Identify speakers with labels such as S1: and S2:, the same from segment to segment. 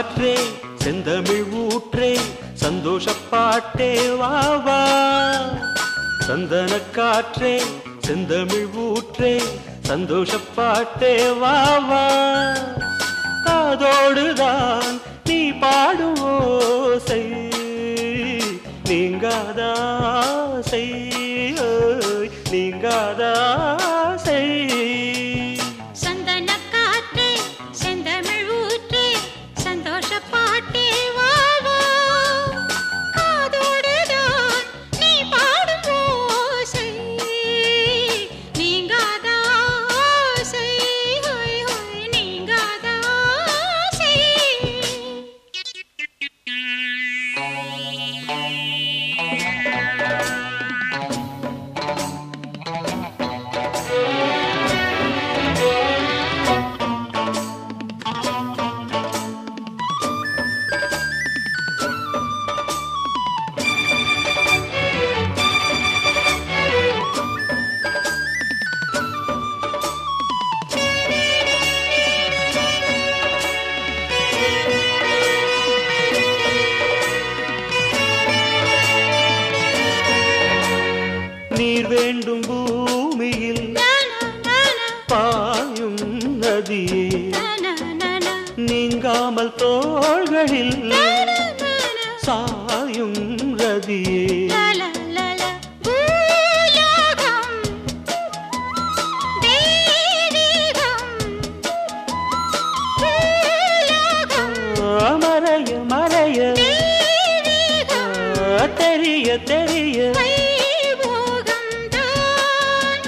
S1: காற்றே செந்தமிழ் ஊற்றே சந்தோஷப்பாட்டே வா வா சந்தன காற்றே செந்தமிழ் ஊற்றே சந்தோஷப்பாட்டே வா வா காதோடுதான் நீ பாடும் ஓசை நீங்காதாசை ஓய், நீங்காதாசை
S2: சந்தன காற்றே செந்தமிழ் ஊற்றே சந்தோஷ பாட்டே வா வா காதோடுதான் நீ பாடும் ஓசை நீங்காத ஆசை ஹோய் ஹோய் நீங்காத ஆசை
S1: நீர் வேண்டும் பூமியில்
S2: நானா நானா
S1: பாயும் நதியே
S2: நானா நானா
S1: நீங்காமல் தோள்களில்
S2: நானா நானா
S1: சாயும் ரதியே
S2: லல லல பூலோகம் தெய்வீகம் பூலோகம்
S1: மறைய மறைய
S2: தெய்வீகம்
S1: தெரிய தெரிய
S2: வைபோகம் தான்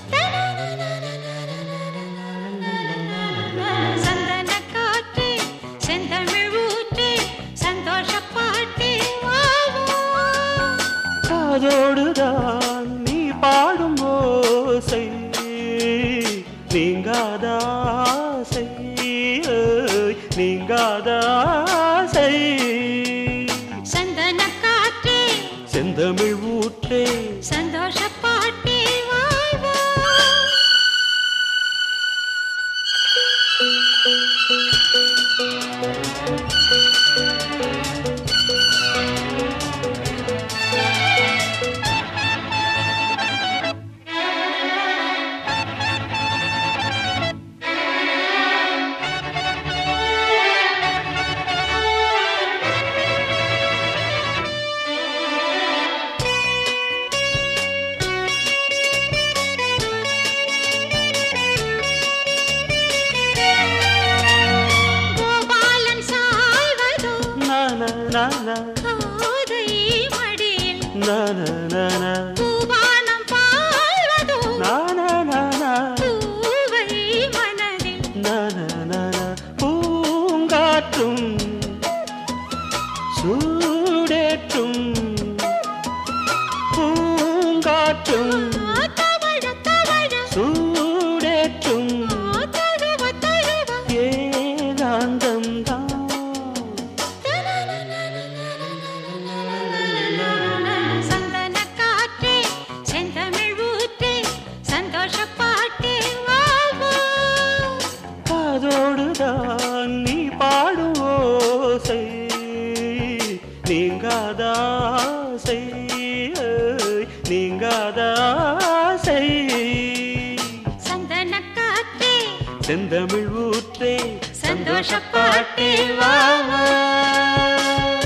S2: சந்தன காற்றே செந்தமிழ் ஊற்றே சந்தோஷ பாட்டே வாவோ
S1: காதோடுதான் நீ பாடும் ஓசை நீங்காதாசை ஓய், நீங்காதாசை
S2: சந்தன காற்றே
S1: செந்தமிழ் ஊற்றே
S2: சந்தோஷ பாட்டே வாவோ கோபாலன் சாய்வதோ
S1: நன நன
S2: கோதை மடியில்
S1: நன நன
S2: பூபானம் பாழ்வதோ
S1: நன நன
S2: பூவை மனதில்
S1: நன நன பூங்காற்றும் சூடேற்றும் பூங்காற்றும்
S2: தவழ தவழ
S1: சூடேற்றும்
S2: தழுவ தழுவ
S1: ஏகாந்தம்
S2: சந்தன காற்றே செந்தமிழ் ஊற்றே சந்தோஷ பாட்டே வாழ்வோ
S1: காதோடுதான் நீ பாடும் ஓசை நீங்காதாசை ஓய், நீங்காதாசை
S2: சந்தன காற்றே
S1: செந்தமிழ் ஊற்றே
S2: சந்தோஷப் பாட்டே
S1: வா வா